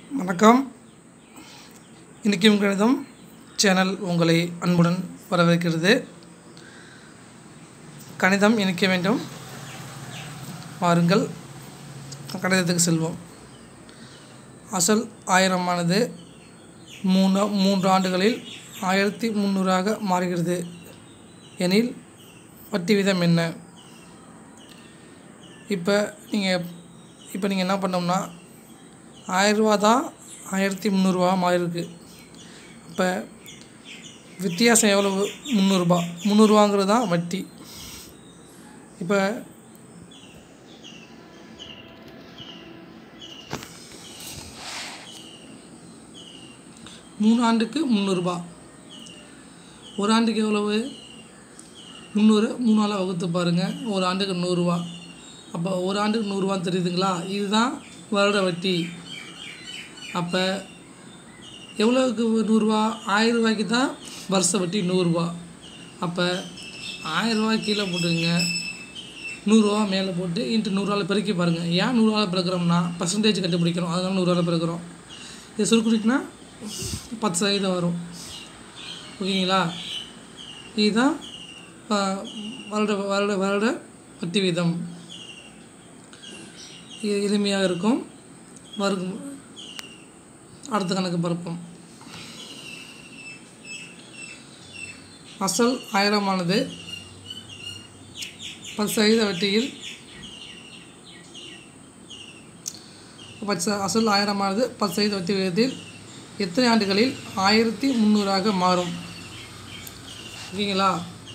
வணக்கம் இன்றைக்கும் கணிதம் சேனல் உங்களை அன்புடன் வரவேற்கிறது கணிதம் இணைக்க வேண்டும் வாருங்கள் கணிதத்துக்கு செல்வோம் அசல் ஆயிரமானது மூணு மூன்று ஆண்டுகளில் ஆயிரத்தி முந்நூறாக மாறுகிறது எனில் வட்டி வீதம் என்ன இப்போ நீங்கள் இப்போ நீங்கள் என்ன பண்ணோம்னா ஆயிரரூவா தான் ஆயிரத்தி முந்நூறுரூவா மாறிருக்கு அப்போ வித்தியாசம் எவ்வளவு முந்நூறுரூபா முந்நூறுரூவாங்கிறது தான் வட்டி இப்போ மூணு ஆண்டுக்கு முந்நூறுரூபா ஒரு ஆண்டுக்கு எவ்வளவு முந்நூறு மூணால் வகுத்து பாருங்கள் ஒரு ஆண்டுக்கு நூறுரூவா அப்போ ஒரு ஆண்டுக்கு நூறுரூவான்னு தெரியுதுங்களா இதுதான் வருட வட்டி அப்போ எவ்வளோவுக்கு நூறுரூவா ஆயிரம் ரூபாய்க்கு தான் வருஷ வட்டி நூறுரூவா அப்போ ஆயிரம் ரூபாய் கீழே போட்டுங்க நூறுரூவா மேலே போட்டு இன்ட்டு நூறுரூவாவில் பெருக்கி பாருங்கள் ஏன் நூறுரூவாவில் பிறக்கிறோம்னா பர்சன்டேஜ் கண்டுபிடிக்கிறோம் அதனால நூறுரூவாவில் பிறக்கிறோம் இது சுருக்குனிக்குன்னா பத்து சதவீதம் வரும் ஓகேங்களா இதுதான் ஆ, வருட வருட வருட வட்டி வீதம் இது எளிமையாக இருக்கும் வரும் அடுத்த கணக்கு பார்ப்போம் அசல் ஆயிரமானது பத்து சதவீத வட்டியில் பத்து அசல் ஆயிரமானது பத்து சதவீத வட்டி விகிதத்தில் எத்தனை ஆண்டுகளில் ஆயிரத்தி முந்நூறாக மாறும் ஓகேங்களா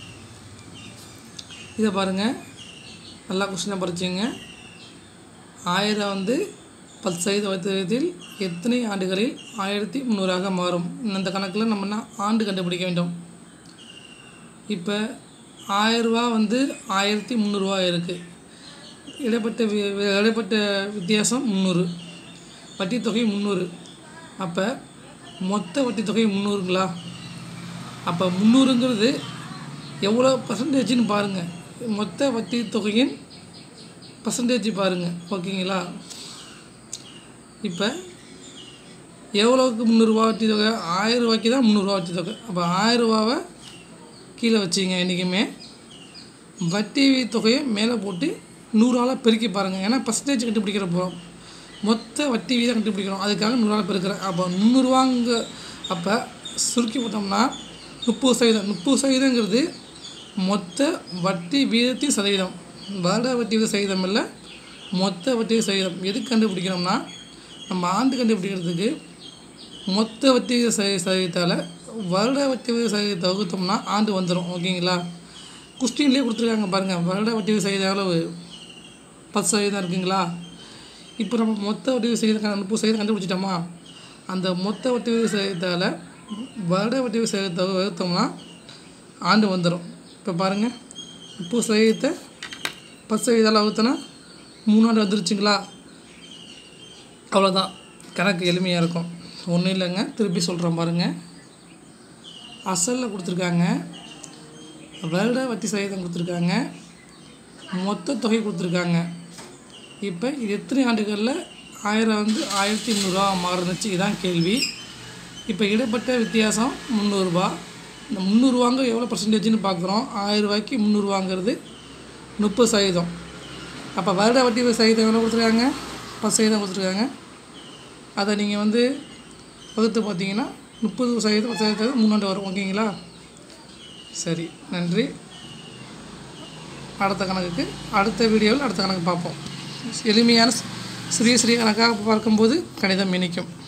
இதை பாருங்கள் நல்லா கொஸ்டினை படிச்சுங்க ஆயிரம் வந்து பத்து சதவீத வட்டியில் எத்தனை ஆண்டுகளில் ஆயிரத்தி முந்நூறாக மாறும் இந்த கணக்கில் நம்ம என்ன ஆண்டு கண்டுபிடிக்க வேண்டும் இப்போ ஆயரூவா வந்து ஆயிரத்தி முந்நூறுரூவா இருக்குது இடைப்பட்ட வி வி- இடைப்பட்ட வித்தியாசம் முந்நூறு வட்டி தொகை முந்நூறு அப்போ மொத்த வட்டி தொகை முந்நூறுங்களா அப்போ முந்நூறுங்கிறது எவ்வளோ பர்சன்டேஜ்னு பாருங்கள் மொத்த வட்டி தொகையின் பர்சன்டேஜ் பாருங்கள் ஓகேங்களா இப்போ எவ்வளோவுக்கு முந்நூறுரூவா வட்டி தொகை ஆயிரம் ரூபாய்க்கு தான் முந்நூறுரூவா வட்டி தொகை அப்போ ஆயிரம் ரூபாவை கீழே வச்சிங்க என்றைக்குமே வட்டி தொகையை மேலே போட்டு நூறால் பெருக்கி பாருங்கள் ஏன்னா பர்சன்டேஜ் கண்டுபிடிக்கிற போகிறோம் மொத்த வட்டி வீதம் கண்டுபிடிக்கிறோம் அதுக்காக நூறால் பெருக்கிறேன் அப்போ முந்நூறுவாங்க அப்போ சுருக்கி போட்டோம்னா முப்பது சதவீதம் முப்பது சதவீதங்கிறது மொத்த வட்டி வீதத்தின் சதவீதம் வருட வட்டி வீத சதவீதம் இல்லை மொத்த வட்டி வீத சதவீதம் எதுக்கு கண்டுபிடிக்கிறோம்னா நம்ம ஆண்டு கண்டுபிடிக்கிறதுக்கு மொத்த வட்டி விகித சதவீ சதவீதத்தால் வருட வட்டி விகித சதவீதத்தை வகுத்தோம்னா ஆண்டு வந்துடும் ஓகேங்களா கொஸ்டின்லேயே கொடுத்துருக்காங்க பாருங்கள் வருட வட்டி விகித சதவீதம் எவ்வளவு பத்து சதவீதம் இருக்குங்களா இப்போ நம்ம மொத்த வட்டி விகித சதவீதம் முப்பது சதவீதம் கண்டுபிடிச்சிட்டோமா அந்த மொத்த வட்டி விகித சதவீதத்தால் வருட வட்டி விகித சதவீதத்தை வகுத்தோம்னா ஆண்டு வந்துடும் இப்போ பாருங்கள் முப்பது சதவீதத்தை பத்து சதவீதத்தால் வகுத்தோன்னா மூணு ஆண்டு வந்துருச்சுங்களா அவ்வளோதான் கணக்கு எளிமையாக இருக்கும் ஒன்றும் இல்லைங்க திருப்பி சொல்கிறேன் பாருங்கள் அசலில் கொடுத்துருக்காங்க வருட வட்டி சதவீதம் கொடுத்துருக்காங்க மொத்த தொகை கொடுத்துருக்காங்க இப்போ இது எத்தனை ஆண்டுகளில் ஆயிரம் வந்து ஆயிரத்தி முந்நூறுரூவா மாறுனுச்சு இதான் கேள்வி இப்போ இடைப்பட்ட வித்தியாசம் முந்நூறுரூபா இந்த முந்நூறுவாங்க எவ்வளோ பர்சன்டேஜ்னு பார்க்குறோம் ஆயிரம் ரூபாய்க்கு முந்நூறுவாங்கிறது முப்பது சதவீதம் அப்போ வருட வட்டி சதவீதம் எவ்வளோ கொடுத்துருக்காங்க பத்து சதவீதம் கொடுத்துருக்காங்க அதை நீங்கள் வந்து வகுத்து பார்த்தீங்கன்னா முப்பது சதவீதம் பத்து சதவீதம் மூணாண்டு வரும் ஓகேங்களா சரி நன்றி அடுத்த கணக்குக்கு அடுத்த வீடியோவில் அடுத்த கணக்கு பார்ப்போம் எளிமையான சிறிய சிறிய கணக்காக பார்க்கும்போது கணிதம் இனிக்கும்